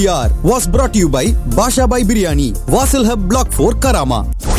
PR was brought to you by Basha Bhai Biryani, Vasil Hub Block 4 Karama.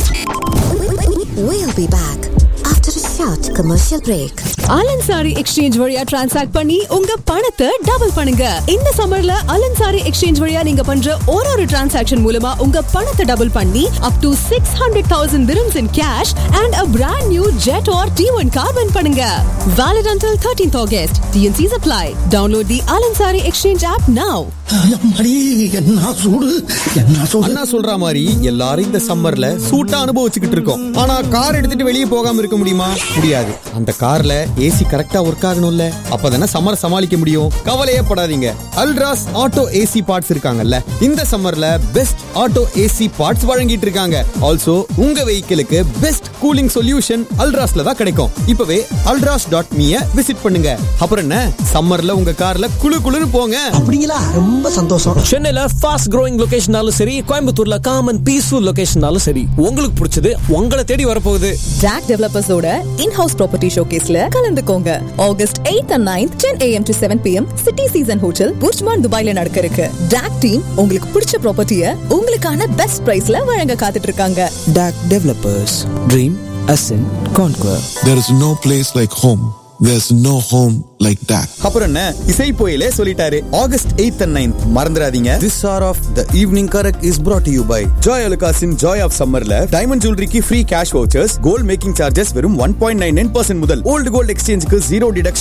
We'll be back after a short commercial break. Al Ansari exchange வழியா transact பண்ணி உங்க பணத்தை double பண்ணுங்க இந்த சம்மர்ல அலன்சாரி exchange வழியா நீங்க பண்ற ஒரு ஒரு டிரான்சாக்ஷன் மூலமா உங்க பணத்தை டபுள் பண்ணி up to six hundred thousand dirhams in cash and a brand new jet or T1 car win பண்ணுங்க valid until 13th August TNC's apply download the Al Ansari exchange app now அம்மாடி, என்ன சூடு என்ன சூடு அண்ணா சொல்ற மாதிரி எல்லாரும் இந்த சம்மர்ல சூட்டா அனுபவிச்சுக்கிட்டு இருக்கோம் ஆனா கார் எடுத்துட்டு வெளியே போகாம இருக்க முடியுமா முடியாது அந்த கார்ல ஏசி கரெக்டா ஒர்க் ஆகணும்ல அப்பதானே சம்மர் சமாளிக்க முடியும் கவலையே படாதீங்க அல்ட்ராஸ் ஆட்டோ ஏசி பார்ட்ஸ் இருக்காங்கல்ல இந்த சம்மர்ல பெஸ்ட் ஆட்டோ ஏசி பார்ட்ஸ் வழங்கிட்டு இருக்காங்க ஆல்சோ உங்க வெஹிக்கிளுக்கு பெஸ்ட் கூலிங் சொல்யூஷன் அல்ட்ராஸ்ல தான் கிடைக்கும் இப்பவே அல்ட்ராஸ் டாட் மீய விசிட் பண்ணுங்க அப்புறம் என்ன சம்மர்ல உங்க கார்ல குளு குளுன்னு போங்க அப்படிங்களா ரொம்ப சந்தோஷம் சென்னையில ஃபாஸ்ட் growing லொகேஷனாலும் சரி கோயம்புத்தூர்ல காம் அண்ட் பீஸ்ஃபுல் லொகேஷனாலும் சரி உங்களுக்கு பிடிச்சது உங்களை தேடி வரப்போகுது DAC டெவலப்பர்ஸோட இன்-ஹவுஸ் ப்ராப்பர்ட்டி ஷோகேஸ்ல கலந்துக்கோங்க August 8th and 9th 10 am to 7 pm city season hotel Burjuman துபாய்ல நடக்க இருக்கு DAC டீம் உங்களுக்கு பிடிச்ச ப்ராப்பர்ட்டிய உங்களுக்கான பெஸ்ட் பிரைஸ்ல வழங்க காத்துட்டு இருக்காங்க DAC Developers. Dream, Ascent, Conquer. There is no place like home. There's no home like that. அப்புறம் என்ன இசை போயிலே சொல்லிட்டாரு ஆகஸ்ட் 8th அண்ட் 9th மறந்துடாதீங்க this are of the evening correct is brought to you by Joy அலுகாஸின் Joy of சம்மர்ல diamond ஜுவல்லரிக்கு free cash vouchers gold making charges வெறும் one point nine nine percent முதல் ஓல்டு கோல்ட் எக்ஸ்சேஞ்சுக்கு zero deduction